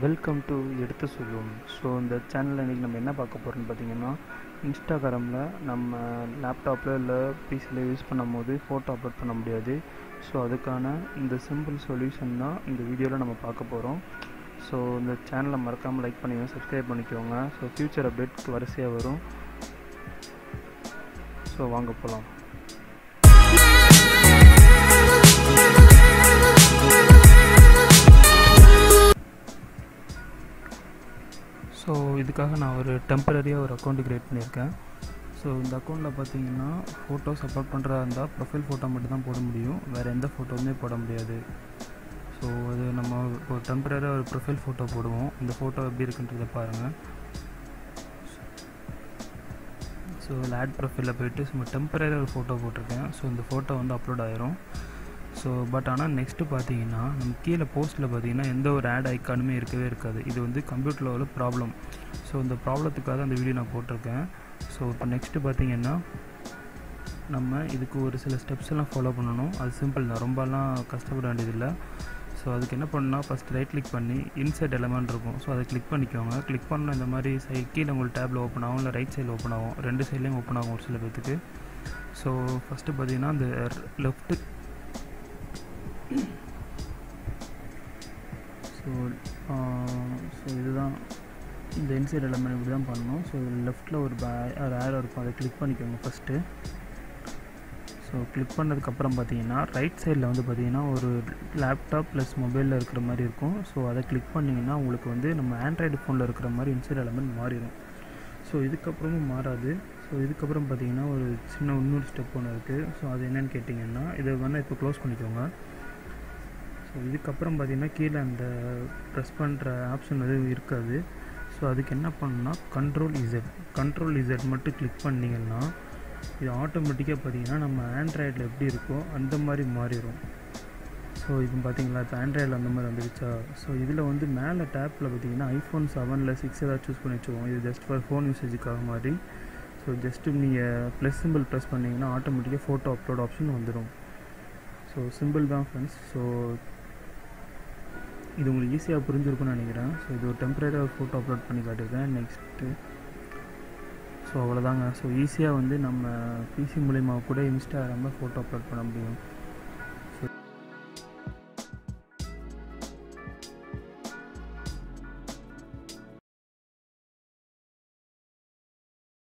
welcome to எடுத்து சொல்லுவோம் so இந்த சேனலில் இன்றைக்கி நம்ம என்ன பார்க்க போகிறோம்னு பார்த்தீங்கன்னா இன்ஸ்டாகிராமில் நம்ம லேப்டாப்பில் இல்லை பிசியில் யூஸ் பண்ணும் போது ஃபோட்டோ அப்லோட் பண்ண முடியாது ஸோ அதுக்கான இந்த சிம்பிள் சொல்யூஷன் தான் இந்த வீடியோவில் நம்ம பார்க்க போகிறோம் ஸோ இந்த சேனலை மறக்காமல் லைக் பண்ணிக்கோங்க சப்ஸ்கிரைப் பண்ணிக்கோங்க ஸோ ஃப்யூச்சர் அப்டேட் வரிசையாக வரும் ஸோ வாங்க போகலாம் ஸோ இதுக்காக நான் ஒரு டெம்பரரியாக ஒரு அக்கௌண்ட் க்ரியேட் பண்ணியிருக்கேன் ஸோ இந்த அக்கௌண்ட்டில் பார்த்தீங்கன்னா ஃபோட்டோஸ் அப்லோட் பண்ணுறதா இருந்தால் ப்ரொஃபைல் ஃபோட்டோ மட்டும் தான் போட முடியும் வேறு எந்த ஃபோட்டோவுமே போட முடியாது ஸோ அது நம்ம ஒரு டெம்பரரியாக ஒரு ப்ரொஃபைல் ஃபோட்டோ போடுவோம் இந்த ஃபோட்டோ எப்படி இருக்குன்றதை பாருங்கள் ஸோ இதில் ஆட் ப்ரொஃபைலில் போயிட்டு சும்மா டெம்பரரியாக ஒரு ஃபோட்டோ போட்டிருக்கேன் ஸோ இந்த ஃபோட்டோ வந்து அப்லோட் ஆயிரும் ஸோ பட் ஆனால் நெக்ஸ்ட்டு பார்த்தீங்கன்னா நம்ம கீழே போஸ்ட்டில் பார்த்தீங்கன்னா எந்த ஒரு ஆட் ஐக்கானுமே இருக்கவே இருக்காது இது வந்து கம்ப்யூட்டரில் உள்ள ப்ராப்ளம் ஸோ இந்த ப்ராப்ளத்துக்காக அந்த வீடியோ நான் போட்டிருக்கேன் ஸோ இப்போ நெக்ஸ்ட்டு பார்த்தீங்கன்னா நம்ம இதுக்கு ஒரு சில ஸ்டெப்ஸ் எல்லாம் ஃபாலோ பண்ணணும் அது சிம்பிள் தான் ரொம்பலாம் கஷ்டப்பட வேண்டியதில்லை ஸோ அதுக்கு என்ன பண்ணால் ஃபஸ்ட் ரைட் கிளிக் பண்ணி இன்சைட் எலமெண்ட் இருக்கும் ஸோ அதை கிளிக் பண்ணிக்கோங்க கிளிக் பண்ண இந்த மாதிரி சைட் கீழே உங்களுக்கு டேப்பில் ஓப்பன் ஆகும் இல்லை ரைட் சைடில் ஓப்பன் ஆகும் ரெண்டு சைட்லேயும் ஓப்பன் ஆகும் ஒரு சில பேர்த்துக்கு ஸோ ஃபஸ்ட்டு பார்த்தீங்கன்னா அந்த லெஃப்ட்டு ஸோ ஸோ இதுதான் இந்த இன்சைட் எலமெண்ட் இப்படி தான் பண்ணணும் ஸோ லெஃப்ட்டில் ஒரு பே ஒரு ஏரோ இருக்கும் அதை கிளிக் பண்ணிக்கோங்க ஃபஸ்ட்டு ஸோ கிளிக் பண்ணதுக்கப்புறம் பார்த்தீங்கன்னா ரைட் சைடில் வந்து பார்த்தீங்கன்னா ஒரு லேப்டாப் ப்ளஸ் மொபைலில் இருக்கிற மாதிரி இருக்கும் ஸோ அதை கிளிக் பண்ணிங்கன்னா உங்களுக்கு வந்து நம்ம ஆண்ட்ராய்டு ஃபோனில் இருக்கிற மாதிரி இன்சைட் எலமெண்ட் மாறிடும் ஸோ இதுக்கப்புறமும் மாறாது ஸோ இதுக்கப்புறம் பார்த்தீங்கன்னா ஒரு சின்ன இன்னொரு ஸ்டெப் ஒன்று இருக்குது ஸோ அது என்னென்னு கேட்டிங்கன்னா இதை வேணால் இப்போ க்ளோஸ் பண்ணிக்கோங்க ஸோ இதுக்கப்புறம் பார்த்தீங்கன்னா கீழே அந்த ப்ரெஸ் பண்ணுற ஆப்ஷன் எதுவும் இருக்காது ஸோ அதுக்கு என்ன பண்ணணும்னா கண்ட்ரோல் இசட் கண்ட்ரோல் இசட் மட்டும் கிளிக் பண்ணிங்கன்னா இது ஆட்டோமேட்டிக்காக பார்த்தீங்கன்னா நம்ம ஆண்ட்ராய்டில் எப்படி இருக்கோ அந்த மாதிரி மாறிடும் ஸோ இப்போ பார்த்தீங்களா இப்போ ஆண்ட்ராய்டில் அந்த மாதிரி வந்துருச்சா ஸோ இதில் வந்து மேலே டேப்பில் பார்த்தீங்கன்னா ஐஃபோன் செவனில் சிக்ஸ் ஏதாவது சூஸ் பண்ணி வச்சுக்கோங்க இது ஜஸ்ட் ஃபார் ஃபோன் யூசேஜுக்காக மாதிரி ஸோ ஜஸ்ட்டு நீங்கள் ப்ளஸ் சிம்பிள் ப்ரெஸ் பண்ணிங்கன்னா ஆட்டோமேட்டிக்காக ஃபோட்டோ அப்லோட் ஆப்ஷன் வந்துடும் ஸோ சிம்பிள் தான் ஃப்ரெண்ட்ஸ் ஸோ இது உங்களுக்கு ஈஸியாக புரிஞ்சிருக்கும்னு நினைக்கிறேன் ஸோ இது ஒரு டெம்பரரியாக ஒரு ஃபோட்டோ அப்லோட் பண்ணி காட்டியிருக்கேன் நெக்ஸ்ட்டு ஸோ அவ்வளோதாங்க ஸோ ஈஸியாக வந்து நம்ம பிசி மூலிமா கூட இன்ஸ்டாகிராமில் ஃபோட்டோ அப்லோட் பண்ண முடியும்